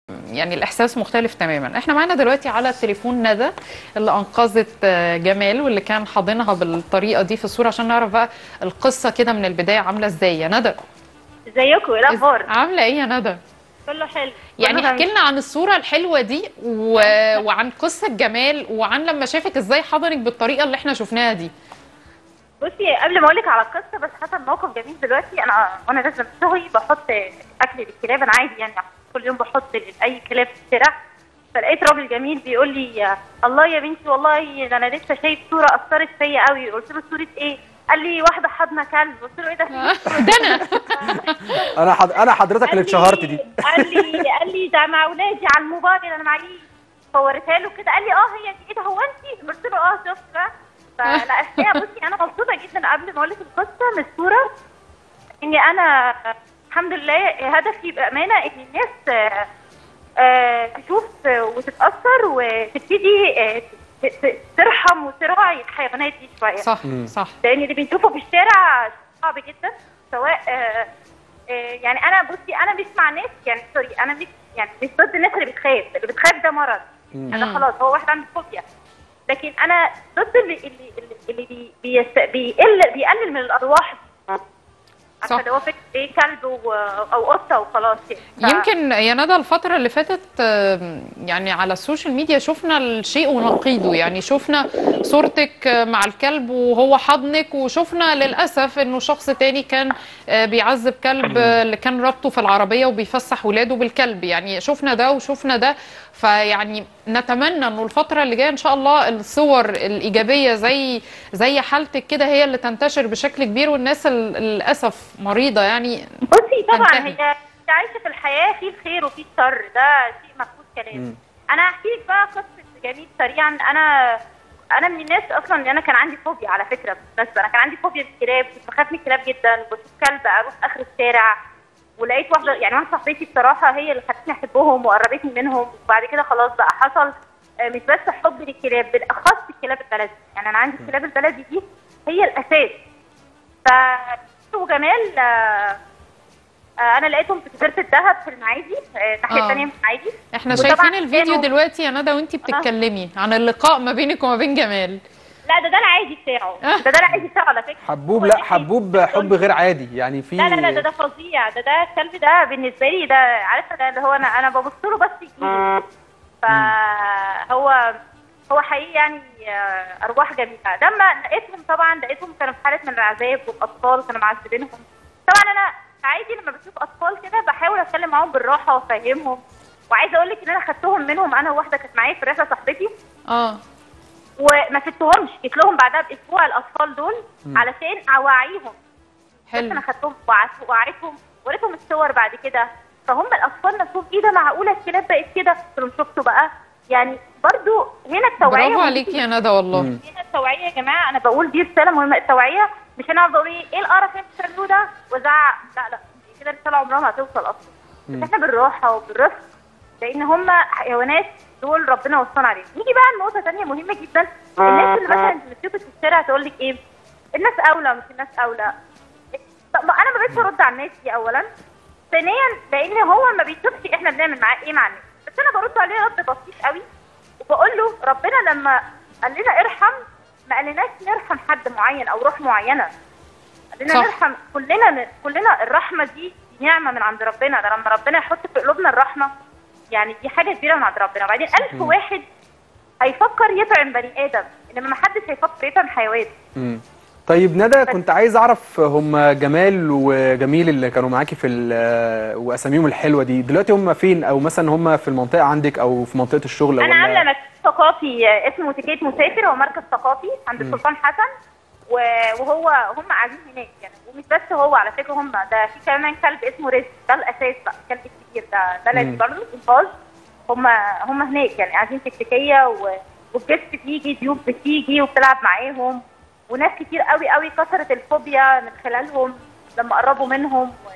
يعني الاحساس مختلف تماما احنا معانا دلوقتي على التليفون ندى اللي انقذت آه، جمال واللي كان حاضنها بالطريقه دي في الصوره عشان نعرف بقى القصه كده من البدايه عامله ازاي يا ندى ازيكم ايه الاخبار عامله ايه يا ندى كله حلو يعني كله احكي جميل. لنا عن الصوره الحلوه دي و... وعن قصه جمال وعن لما شافك ازاي حضنك بالطريقه اللي احنا شفناها دي بصي قبل ما اقول لك على القصه بس حصل موقف جميل دلوقتي انا وانا نازله من شغلي بحط اكل للكلاب انا عادي يعني كل يوم بحط لاي كلاب في الشارع فلقيت راجل جميل بيقول لي الله يا بنتي والله ده انا لسه شايف صوره اثرت فيا قوي قلت له صوره ايه قال لي واحده حاضنه كلب قلت له ايه ده ده انا انا حض... انا حضرتك اللي قال لي- اتشهرت دي قال لي قال لي ده مع اولادي على الموبايل انا معيش فوريتها له كده قال لي اه هي دي ايه ده هو انت قلت له اه شفت بقى فلا الحقيقه بصي انا مبسوطه جدا قبل ما اقول لك القصه من الصوره اني انا الحمد لله هدفي بامانه ان الناس آه، آه، تشوف وتتاثر وتبتدي آه، ت- ت- ترحم وتراعي الحيوانات دي شويه صح صح لان اللي بنشوفه في الشارع صعب جدا سواء آه، آه، يعني انا بصي انا مش مع ناس يعني سوري انا مش يعني مش ضد الناس اللي بتخاف اللي بتخاف ده مرض انا خلاص هو واحد عنده فوبيا لكن انا ضد اللي اللي اللي, اللي بي بيست- بيقل بيقلل من الارواح صح. عشان هو فكره ايه كلب و- او قطه وخلاص يعني ف- يمكن يا ندى الفترة اللي فاتت آم، يعني على السوشيال ميديا شفنا الشيء ونقيضه يعني شفنا صورتك آه، مع الكلب وهو حضنك وشفنا للأسف انه شخص تاني كان آه، بيعذب كلب آه، اللي كان ربطه في العربية وبيفسح ولاده بالكلب يعني شفنا ده وشفنا ده فيعني نتمنى انه الفترة اللي جاية ان شاء الله الصور الإيجابية زي زي حالتك كده هي اللي تنتشر بشكل كبير والناس ال- للأسف مريضة يعني بصي طبعا تنتهي. هي انت عايشه في الحياه في الخير وفي الشر ده شيء مفروض كلام انا هحكي لك بقى قصه جميل سريعا انا انا من الناس اصلا اللي انا كان عندي فوبيا على فكره بس انا كان عندي فوبيا من الكلاب كنت بخاف من الكلاب جدا بشوف كلب اروح اخر الشارع ولقيت واحده يعني واحده صاحبتي بصراحه هي اللي خلتني احبهم وقربتني منهم وبعد كده خلاص بقى حصل آه، مش بس حب للكلاب بالاخص الكلاب البلدي يعني انا عندي الكلاب البلدي دي هي الاساس ف وجمال آه، آه، انا لقيتهم في جزيره الذهب في المعادي آه، الناحيه آه. الثانيه من المعادي احنا وطبعاً شايفين الفيديو كانوا- دلوقتي يا ندى وانتي بتتكلمي عن اللقاء ما بينك وما بين جمال لا ده ده العادي بتاعه ده ده العادي بتاعه على فكره حبوب هو لا دي- حبوب حب غير عادي يعني في لا لا لا ده ده فظيع ده ده الكلب ده بالنسبه لي ده عارفه ده اللي هو انا انا ببص له بس يجيلي فهو هو حقيقي يعني آه، ارواح جميله لما لقيتهم طبعا لقيتهم كانوا في حاله من العذاب والاطفال كانوا معذبينهم طبعا انا عادي لما بشوف اطفال كده بحاول اتكلم معاهم بالراحه وافهمهم وعايزه اقول لك ان انا خدتهم منهم انا وواحده كانت معايا في الرحله صاحبتي اه وما سبتهمش جيت لهم بعدها باسبوع الاطفال دول علشان اوعيهم بس انا حلو خدتهم وعرف- وعرفهم وريتهم الصور بعد كده فهم الاطفال نفسهم ايه ده معقوله الكلاب بقت كده قلت لهم شفتوا بقى يعني برضو هنا التوعيه برافو عليكي يا ندى والله هنا التوعيه يا جماعه انا بقول دي رساله مهمه التوعيه مش انا افضل اقول ايه ايه القرف اللي انتوا بتعملوه ده وازعق لا لا دي كده رساله عمرها ما هتوصل اصلا بس احنا بالراحه وبالرفق لان هم حيوانات دول ربنا وصانا عليهم نيجي بقى لنقطه ثانيه مهمه جدا الناس اللي مثلا بتشوف في الشارع تقول لك ايه الناس اولى مش الناس اولى طب ما انا ما بقتش ارد على الناس دي اولا ثانيا لان هو ما بيشوفش احنا بنعمل معاه ايه مع الناس بس انا برد عليه رد بسيط قوي وبقول له ربنا لما قال لنا ارحم ما قالناش نرحم حد معين او روح معينه قال لنا صح. نرحم كلنا كلنا الرحمه دي نعمه من عند ربنا ده لما ربنا يحط في قلوبنا الرحمه يعني دي حاجه كبيره من عند ربنا وبعدين ألف واحد هيفكر يطعم بني ادم انما ما حدش هيفكر يطعم حيوان مم. طيب ندى كنت عايز اعرف هم جمال وجميل اللي كانوا معاكي في ال- واساميهم الحلوه دي دلوقتي هم فين او مثلا هم في المنطقه عندك او في منطقه الشغل انا ولا عامله مركز ثقافي آه، اسمه تيكيت مسافر هو مركز ثقافي عند السلطان حسن و- وهو هم قاعدين هناك يعني ومش بس هو على فكره هم ده في كمان كلب اسمه رزق ده الاساس بقى الكلب الكبير ده ده لازم برضه انقاذ هم هم هناك يعني قاعدين في التكيه و- والجست بيجي ضيوف بتيجي وبتلعب معاهم وناس كتير قوي قوي كسرت الفوبيا من خلالهم لما قربوا منهم و...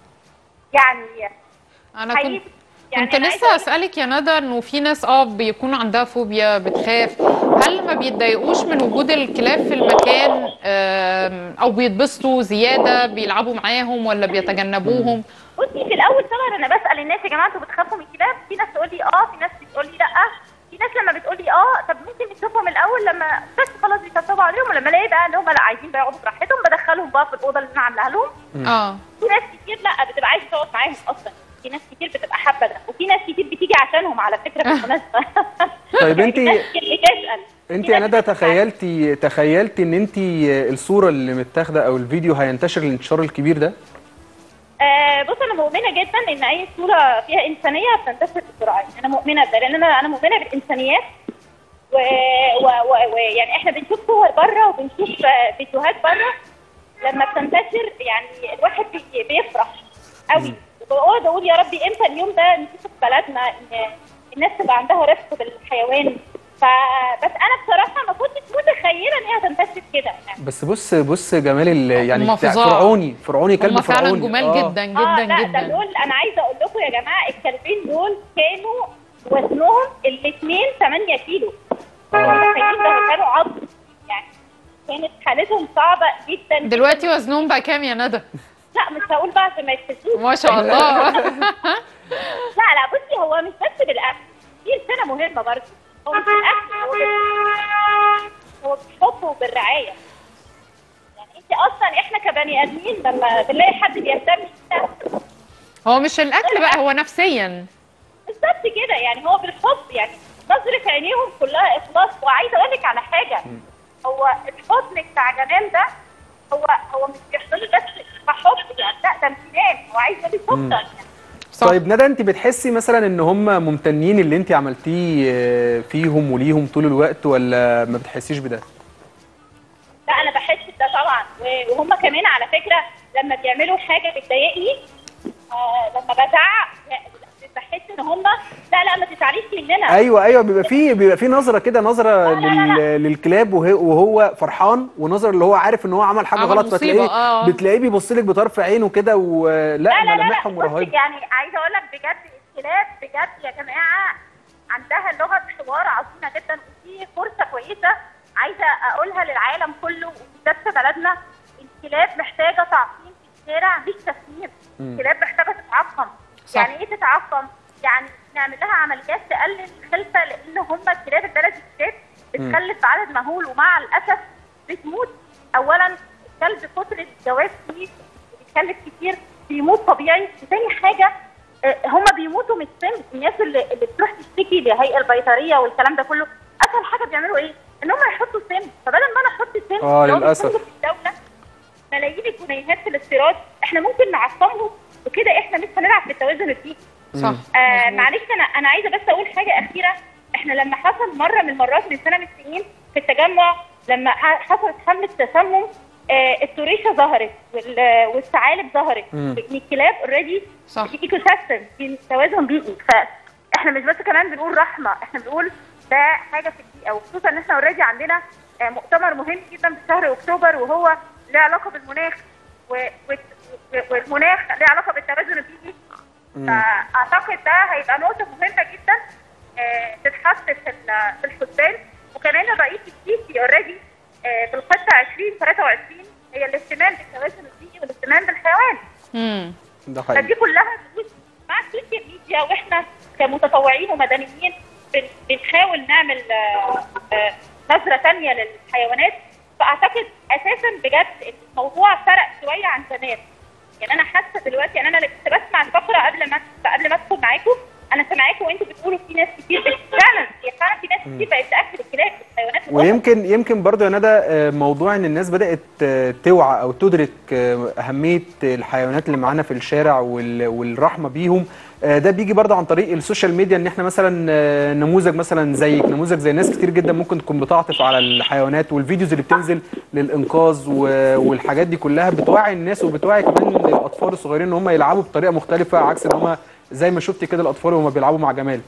يعني انا حقيقي كنت يعني كنت أنا عايزة لسه أقول- اسالك يا ندى انه في ناس اه بيكون عندها فوبيا بتخاف هل ما بيتضايقوش من وجود الكلاب في المكان آم، او بيتبسطوا زياده بيلعبوا معاهم ولا بيتجنبوهم بصي في الاول طبعا انا بسال الناس يا جماعه انتوا بتخافوا من الكلاب في ناس تقول لي اه في ناس بتقول لي لا في ناس لما بتقول لي اه طب ممكن نشوفهم الاول لما بس خلاص بيطبطبوا عليهم ولما الاقي بقى ان هم لا عايزين بقى يقعدوا براحتهم بدخلهم بقى في الاوضه اللي انا عاملاها لهم اه في ناس كتير لا بتبقى عايزه تقعد معاهم اصلا في ناس كتير بتبقى حابه ده وفي ناس كتير بتيجي عشانهم على فكره بالمناسبه طيب انت ناس كتير بتسال انت في يا ناس ندى بتسأل. تخيلتي تخيلتي ان انت الصوره اللي متاخده او الفيديو هينتشر الانتشار الكبير ده آه بص انا مؤمنه جدا ان اي صوره فيها انسانيه بتنتشر بسرعه يعني انا مؤمنه بده لان انا انا مؤمنه بالانسانيات و... و... و... و... يعني احنا بنشوف صور بره وبنشوف آه، فيديوهات بره لما بتنتشر يعني الواحد بي... بيفرح قوي وبقعد اقول يا ربي امتى اليوم ده نشوفه في بلدنا ان الناس تبقى عندها رفق بالحيوان فبس انا بصراحه ما كنتش متخيله ان هي هتنتشر كده يعني بس بص بص جمال ال- يعني هما بتاع فظاع. فرعوني فرعوني كلب هم فعلا فرعوني جمال آه. جدا اه جدا لا ده جدا دول انا عايزه اقول لكم يا جماعه الكلبين دول كانوا وزنهم الاثنين 8 كيلو متخيلين ده كانوا عظم يعني كانت حالتهم صعبه جدا دلوقتي وزنهم بقى كام يا ندى لا مش هقول بقى عشان ما يتفزوش ما شاء الله لا لا بصي هو مش بس بالاكل في رساله مهمه برضه هو مش بالاكل هو بال- هو بالحب وبالرعايه يعني انت اصلا احنا كبني ادمين لما بنلاقي حد بيهتم بينا هو مش الاكل بقى هو نفسيا بالظبط كده يعني هو بالحب يعني نظرة عينيهم كلها إخلاص وعايزة أقول لك على حاجة هو الحضن بتاع جمال ده هو هو مش بيحصل له بس كحب يعني لا ده امتنان هو عايز يقول لك شكرا يعني صح طيب ندى انت بتحسي مثلا ان هم ممتنين اللي انت عملتيه آه، فيهم وليهم طول الوقت ولا ما بتحسيش بده لا أنا بحس بده طبعا و- وهم كمان على فكرة لما بيعملوا حاجة بتضايقني آه لما بزعق بحس إن هم لا لا ما تزعليش مننا ايوه ايوه بيبقى في بيبقى في نظره كده نظره لل... للكلاب وهي- وهو فرحان ونظره اللي هو عارف ان هو عمل حاجه عمل غلط مصيبة، فتلاقيه آه. بتلاقيه بيبص لك بطرف عينه كده ولا لا لا لا, لا. ملامحهم بصي رهيبه يعني عايزه اقول لك بجد الكلاب بجد يا جماعه عندها لغه حوار عظيمه جدا ودي فرصه كويسه عايزه اقولها للعالم كله وبالذات في بلدنا الكلاب محتاجه تعقيم في الشارع مش تسميم الكلاب محتاجه تتعقم صح. يعني ايه تتعقم؟ يعني نعمل لها عمليات تقلل الخلفه لان هم الكلاب البلدي بالذات بتخلف عدد مهول ومع الاسف بتموت اولا الكلب فتره الجواز فيه بيتخلف كتير بيموت طبيعي وتاني حاجه آه، هم بيموتوا من السم الناس اللي, اللي بتروح تشتكي لهيئه البيطريه والكلام ده كله اسهل حاجه بيعملوا ايه؟ ان هم يحطوا سم فبدل ما انا احط سم آه، اللي هو للأسف. بيكون في الدوله ملايين الجنيهات في الاستيراد احنا ممكن نعصمهم وكده احنا مش هنلعب في التوازن البيئي صح آه مظبوط. معلش انا انا عايزه بس اقول حاجه اخيره احنا لما حصل مره من المرات من سنه من السنين في التجمع لما ح- حصلت حمله تسمم آه التوريشه ظهرت وال- والثعالب ظهرت مم. ان الكلاب اوريدي صح. في ايكو سيستم في توازن بيئي فاحنا مش بس كمان بنقول رحمه احنا بنقول ده حاجه في البيئه وخصوصا ان احنا اوريدي عندنا آه مؤتمر مهم جدا في شهر اكتوبر وهو له علاقه بالمناخ و- و- و- والمناخ له علاقه بالتوازن البيئي فاعتقد ده هيبقى نقطه مهمه جدا آه، تتحط في ال- في الحسبان وكمان الرئيس السيسي اوريدي في الخطه 2023 هي الاهتمام بالتوازن البيئي والاهتمام بالحيوان امم ده حقيقي فدي كلها فلوس مع السوشيال ميديا واحنا كمتطوعين ومدنيين بن- بنحاول نعمل آه، آه، نظره ثانيه للحيوانات فاعتقد اساسا بجد الموضوع فرق شويه عن زمان يعني انا حاسه دلوقتي يعني انا اللي كنت بسمع الفقره قبل ما قبل ما ادخل معاكم انا سامعاكم وانتوا بتقولوا في ناس كتير بت- فعلا هي فعلا في ناس كتير بقت تاكل الكلاب الحيوانات الأخرى. ويمكن يمكن برضو يا ندى آه، موضوع ان الناس بدات آه، توعى او تدرك آه، اهميه الحيوانات اللي معانا في الشارع وال- والرحمه بيهم آه، ده بيجي برضو عن طريق السوشيال ميديا ان احنا مثلا آه، نموذج مثلا زيك نموذج زي ناس كتير جدا ممكن تكون بتعطف على الحيوانات والفيديوز اللي بتنزل للانقاذ و- والحاجات دي كلها بتوعي الناس وبتوعي كمان الاطفال الصغيرين ان هم يلعبوا بطريقه مختلفه عكس ان هم زي ما شفتي كده الاطفال وهم بيلعبوا مع جمال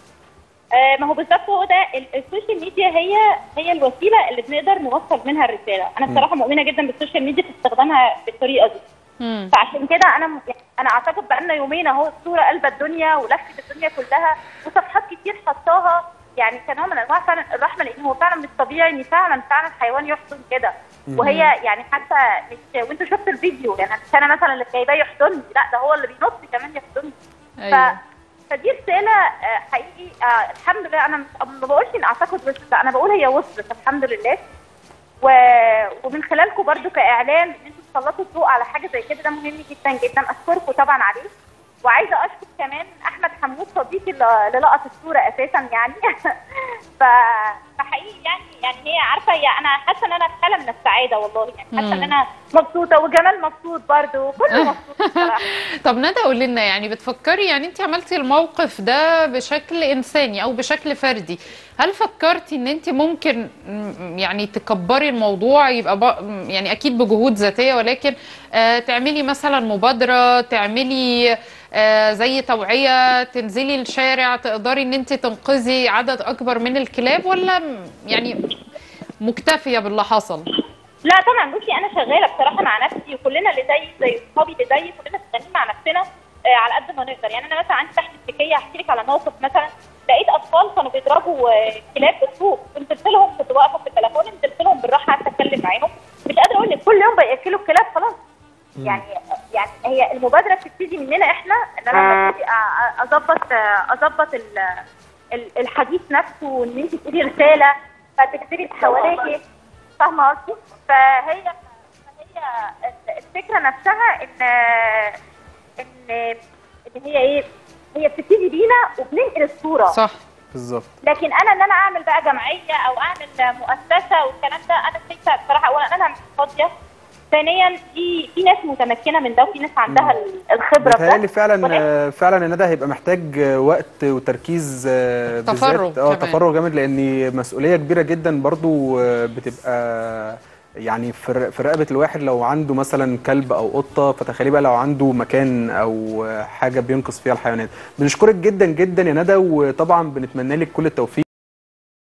آه، ما هو بالظبط هو ده ال- السوشيال ميديا هي هي الوسيله اللي بنقدر نوصل منها الرساله انا بصراحه مؤمنه جدا بالسوشيال ميديا في استخدامها بالطريقه دي امم فعشان كده انا م- يعني انا اعتقد بقالنا يومين اهو الصوره قلبت الدنيا ولفت الدنيا كلها وصفحات كتير حطاها يعني كنوع من انواع فعلا الرحمه لان هو فعلا مش طبيعي ان فعلا فعلا حيوان يحضن كده وهي يعني حتى مش وانتوا شفتوا الفيديو يعني مش انا مثلا اللي جايباه يحضني لا ده هو اللي بينط كمان يحضني أيوة. ف... فدي رساله آه، حقيقي آه، الحمد لله انا مش- ما بقولش ان اعتقد بس لا انا بقول هي وصلت الحمد لله و... ومن خلالكم برضو كاعلام ان انتوا تسلطوا الضوء على حاجه زي كده ده مهم جدا جدا اشكركم طبعا عليه وعايزه اشكر كمان احمد حمود صديقي اللي اللي لقط الصوره اساسا يعني ف... فحقيقي يعني يعني هي عارفه هي انا حاسه ان انا في حاله من السعاده والله يعني حاسه ان مم. انا مبسوطه وجمال مبسوط برضو وكله مبسوط بصراحه طب ندى قولي لنا يعني بتفكري يعني انت عملتي الموقف ده بشكل انساني او بشكل فردي هل فكرتي ان انت ممكن م- يعني تكبري الموضوع يبقى ب- يعني اكيد بجهود ذاتيه ولكن آه تعملي مثلا مبادره تعملي آه زي توعيه تنزلي الشارع تقدري ان انت تنقذي عدد اكبر من الكلاب ولا م- يعني مكتفيه باللي حصل لا طبعا بصي انا شغاله بصراحه مع نفسي وكلنا اللي زي زي اصحابي اللي زيي كلنا شغالين مع نفسنا آه على قد ما نقدر يعني انا مثلا عندي تحت السكيه احكي لك على موقف مثلا لقيت اطفال كانوا بيضربوا آه، كلاب بالطوب نزلت لهم كنت واقفه في التليفون نزلت لهم بالراحه قعدت اتكلم معاهم مش قادره اقول لك كل يوم بياكلوا الكلاب خلاص يعني يعني هي المبادره بتبتدي مننا احنا ان انا ببتدي أ- أ- اظبط آه، اظبط ال- ال- الحديث نفسه وان انت تقولي رساله فتكتبي اللي حواليكي فاهمه قصدي؟ فهي فهي الفكره نفسها ان ان ان هي ايه؟ هي بتبتدي بينا وبننقل الصوره صح بالظبط لكن انا ان انا اعمل بقى جمعيه او اعمل مؤسسه والكلام ده انا شايفه بصراحه اولا انا مش فاضيه ثانيا في في ناس متمكنه من ده وفي ناس عندها الخبره في ده بيتهيألي فعلا ولكن- آه، فعلا ان ده هيبقى محتاج آه، وقت وتركيز آه، تفرغ بالذات اه كمان. تفرغ جامد لان مسؤوليه كبيره جدا برضو آه، بتبقى يعني في ر- في رقبه الواحد لو عنده مثلا كلب او قطه فتخيلي بقى لو عنده مكان او آه، حاجه بينقذ فيها الحيوانات بنشكرك جدا جدا يا ندى وطبعا بنتمنى لك كل التوفيق